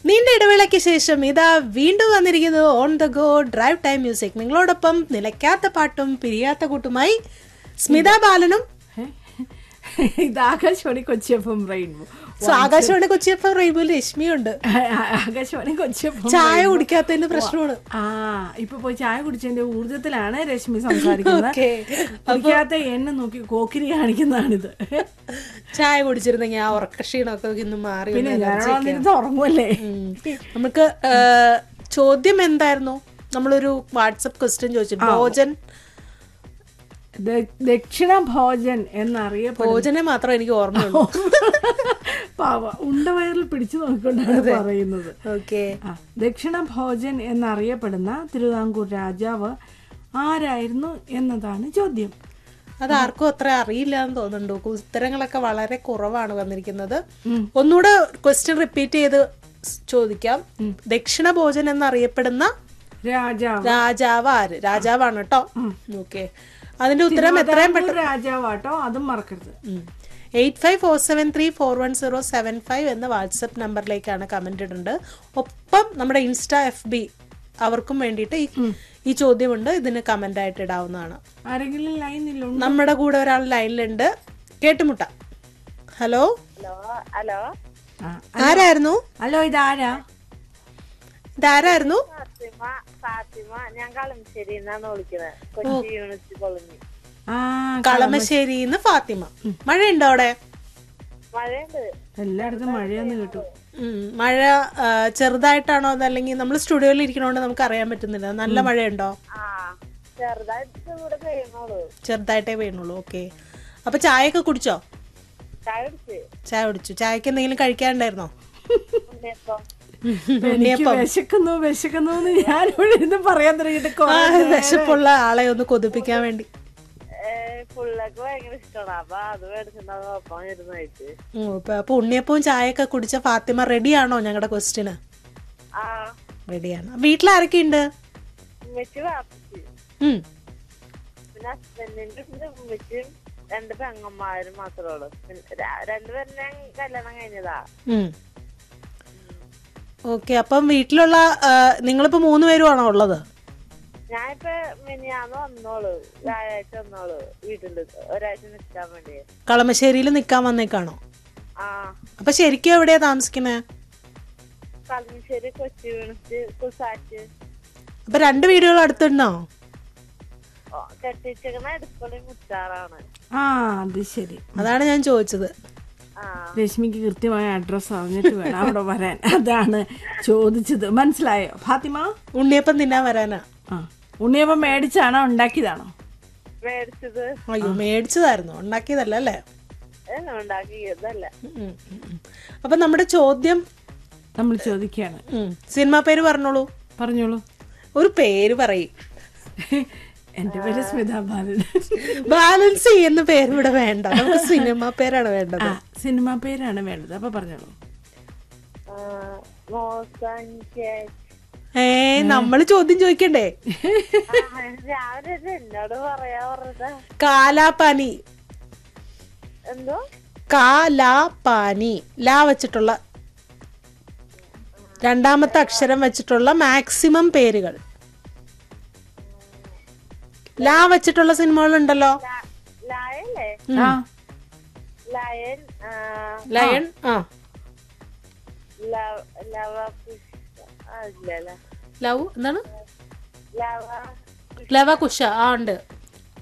നീണ്ട ഇടവേളയ്ക്ക് ശേഷം ഇതാ വീണ്ടും വന്നിരിക്കുന്നു on the go drive time music നിങ്ങളോടൊപ്പം നിലയ്ക്കാത്ത പാട്ടും പിരിയാത്ത കൂട്ടുമായി സ്മിത ബാലനും ഇത് ആകാശവാണി കൊച്ചിയപ്പം റെയിൻബോ സോ ആകാശവാണി കൊച്ചിയപ്പം റെയിൻബോയിൽ രശ്മിയുണ്ട് ആകാശവാണി കൊച്ചിയപ്പം ചായ കുടിക്കാത്തതിന്റെ പ്രശ്നമാണ് ആ ഇപ്പൊ പോയി ചായ കുടിച്ചതിന്റെ ഊർജത്തിലാണ് രശ്മി സംസാരിക്കുന്നത് ഓക്കേ. കുടിക്കാത്ത എന്നെ നോക്കി കോക്കിരി കാണിക്കുന്നതാണിത് ചായ കുടിച്ചിരുന്നെങ്കിൽ ആ ഉറക്കക്ഷീണമൊക്കെ ഇന്ന് മാറി പിന്നെ ഒന്ന് ഞാൻ energy ഒക്കെ വന്നിരുന്ന് ഉറങ്ങുമല്ലേ ഉം. നമുക്ക് ഏ, ചോദ്യം എന്തായിരുന്നു നമ്മളൊരു വാട്സപ്പ് ക്വസ്റ്റ്യൻ ചോദിച്ചു ഭോജൻ ദ- ദക്ഷിണ ഭോജൻ എന്നറിയപ്പെടുന്ന ഭോജനെ മാത്രം എനിക്ക് ഓർമ്മയുള്ളൂ പാവ ഉണ്ടവയറിൽ പിടിച്ചു നോക്കിക്കൊണ്ടാണ് പറയുന്നത് ഓക്കെ ആ, ദക്ഷിണ ഭോജൻ എന്നറിയപ്പെടുന്ന തിരുവിതാംകൂർ രാജാവ് ആരായിരുന്നു എന്നതാണ് ചോദ്യം അത് ആർക്കും അത്ര അറിയില്ല എന്ന് തോന്നുന്നുണ്ട് ഉത്തരങ്ങളൊക്കെ വളരെ കുറവാണ് വന്നിരിക്കുന്നത് ഒന്നുകൂടെ ക്വസ്റ്റ്യൻ റിപ്പീറ്റ് ചെയ്ത് സ് ചോദിക്കാം ദക്ഷിണ ഭോജൻ എന്നറിയപ്പെടുന്ന രാജാവ് രാജാവ് ആര് രാജാവാണ് കേട്ടോ ഓക്കെ അതിന്റെ ഉത്തരം എത്രയും തിരുവിതാംകൂർ രാജാവാട്ടോ അതും മറക്കരുത് eight five four seven three four one zero seven five എന്ന വാട്സപ്പ് നമ്പറിലേക്കാണ് കമന്റ് ഇടുന്നത് ഒപ്പം നമ്മുടെ ഇൻസ്റ്റ എഫ് ബി അവർക്കും വേണ്ടിയിട്ട് ഈ ഈ ചോദ്യമുണ്ട് ഇതിന് കമന്റ് ആയിട്ട് ഇടാവുന്നതാണ് ആരെങ്കിലും ലൈനില്ല നമ്മുടെ കൂടെ ഒരാൾ ലൈനിലുണ്ട് കേട്ടുമുട്ടാം ഹലോ ഹലോ ഹലോ ആരായിരുന്നു ഹലോ ഇതാരാ ഇതാരായിരുന്നു ഫാത്തിമ ഫാത്തിമ ഞാൻ കളമശ്ശേരി എന്നാണ് വിളിക്കുന്നത് കൊച്ചി യൂണിവേഴ്സിറ്റി കോളനി ആ കളമശ്ശേരിന്ന് ഫാത്തിമ മഴയുണ്ടോ അവിടെ മഴയുണ്ട് എല്ലായിടത്തും മഴയൊന്നും കേട്ടു ഉം, മഴ ആ, ചെറുതായിട്ടാണോ അതല്ലെങ്കിൽ നമ്മൾ സ്റ്റുഡിയോയിൽ ഇരിക്കണോണ്ട് നമുക്ക് അറിയാൻ പറ്റുന്നില്ല നല്ല മഴയുണ്ടോ ആ ചെറുതായിട്ട് ഇവിടെ പെയ്യുന്നുള്ളൂ ചെറുതായിട്ടേ വീണുള്ളൂ ഓക്കെ അപ്പൊ ചായയൊക്കെ കുടിച്ചോ ചായ കുടിച്ച് ചായ കുടിച്ചു ചായക്ക് എന്തെങ്കിലും കഴിക്കാനുണ്ടായിരുന്നോ ഉണ്ണിയപ്പം എനിക്ക് വിശക്കുന്നു വിശക്കുന്നു എന്ന് ഞാൻ ഇവിടെ ഇരുന്ന് പറയാൻ തുടങ്ങിയിട്ട് ആ, കുറെ വിശപ്പുള്ള ആളെ ഒന്ന് കൊതിപ്പിക്കാൻ വേണ്ടി പുള്ളക്ക് ഭയങ്കര ഇഷ്ടമാണ് അപ്പൊ അത് മേടിച്ചിട്ടുണ്ടാവും ഒപ്പം ഇരുന്ന് കഴിച്ച് ഉം, ഇപ്പൊ അപ്പൊ ഉണ്ണിയപ്പവും ചായയൊക്കെ കുടിച്ച ഫാത്തിമ റെഡിയാണോ ഞങ്ങളുടെ ക്വസ്റ്റിന് ആ റെഡിയാണ് വീട്ടിൽ ആരൊക്കെ ഉണ്ട് ഉമ്മച്ചി വാപ്പിച്ച് ഉം പിന്നെ ഹസ്ബൻഡിന്റെ ഉണ്ട് ഉമ്മച്ചും രണ്ട് പെങ്ങന്മാരും മാത്രമേ ഉള്ളൂ പിന്നെ ര- രണ്ടുപേരും ഞാൻ കല്യാണം കഴിഞ്ഞതാ ഓക്കെ അപ്പം വീട്ടിലുള്ള ആ, നിങ്ങളിപ്പോ മൂന്ന് പേരുമാണോ ഉള്ളത് ഞാനിപ്പോ മിനിയാന്ന് വന്നോളൂ വ്യാഴാഴ്ച വന്നോളൂ വീട്ടില് ഒരാഴ്ച നിൽക്കാൻ വേണ്ടി കളമശ്ശേരിയിൽ നിക്കാൻ വന്നേക്കാണോ ആ അപ്പൊ ശരിക്കും എവിടെയാ താമസിക്കുന്നത് കളമശ്ശേരി കൊച്ചി വീണിച്ച് കുസാറ്റ് അപ്പൊ രണ്ട് വീടുകൾ അടുത്തുണ്ടോ കെട്ടിച്ചേക്കണ എടുപ്പളി മുച്ചാറാണ് ആ അത് ശരി അതാണ് ഞാൻ ചോദിച്ചത് ആ രശ്മിക്ക് കൃത്യമായ അഡ്രസ്സ് അറിഞ്ഞിട്ട് വേണം അവിടെ വരാൻ അതാണ് ചോദിച്ചത് മനസ്സിലായോ ഫാത്തിമ ഉണ്ണിയപ്പം തിന്നാൻ വരാനാ ആ ഉണ്ണിയപ്പം മേടിച്ചാണോ ഉണ്ടാക്കിയതാണോ മേടിച്ചത് അയ്യോ മേടിച്ചതായിരുന്നു ഉണ്ടാക്കിയതല്ല അല്ലേ എന്നെ ഉണ്ടാക്കിയതല്ല ഉം, ഉം, ഉം. അപ്പൊ നമ്മുടെ ചോദ്യം നമ്മൾ ചോദിക്കുകയാണ് ഉം, സിനിമ പേര് പറഞ്ഞോളൂ പറഞ്ഞോളൂ ഒരു പേര് പറയും എന്റെ പേര് സ്മിത ബാലൻ ബാലൻസ് ചെയ്യുന്ന പേര് ഇവിടെ വേണ്ട നമുക്ക് സിനിമ പേരാണ് വേണ്ടത് ആ സിനിമ പേരാണ് വേണ്ടത് അപ്പൊ പറഞ്ഞോളൂ ആ, മോസൻ കേക്ക്. ഏ നമ്മള് ചോദ്യം ചോദിക്കണ്ടേ ആ, രാവിലെ ഇത് എന്നോട് പറയാ പറഞ്ഞത് കാലാപാനി എന്തോ കാലാപാനി ലാ വെച്ചിട്ടുള്ള രണ്ടാമത്തെ അക്ഷരം വെച്ചിട്ടുള്ള മാക്സിമം പേരുകൾ ലാ വെച്ചിട്ടുള്ള സിനിമകളുണ്ടല്ലോ ല- ലയല്ലേ ആ ലയൻ ആ, ലയൺ ആ ലവ- ലവകുശ ആ, ഇല്ലല്ലേ ലവ് എന്താണ് ലവ ലവ കുശ ആ ഉണ്ട്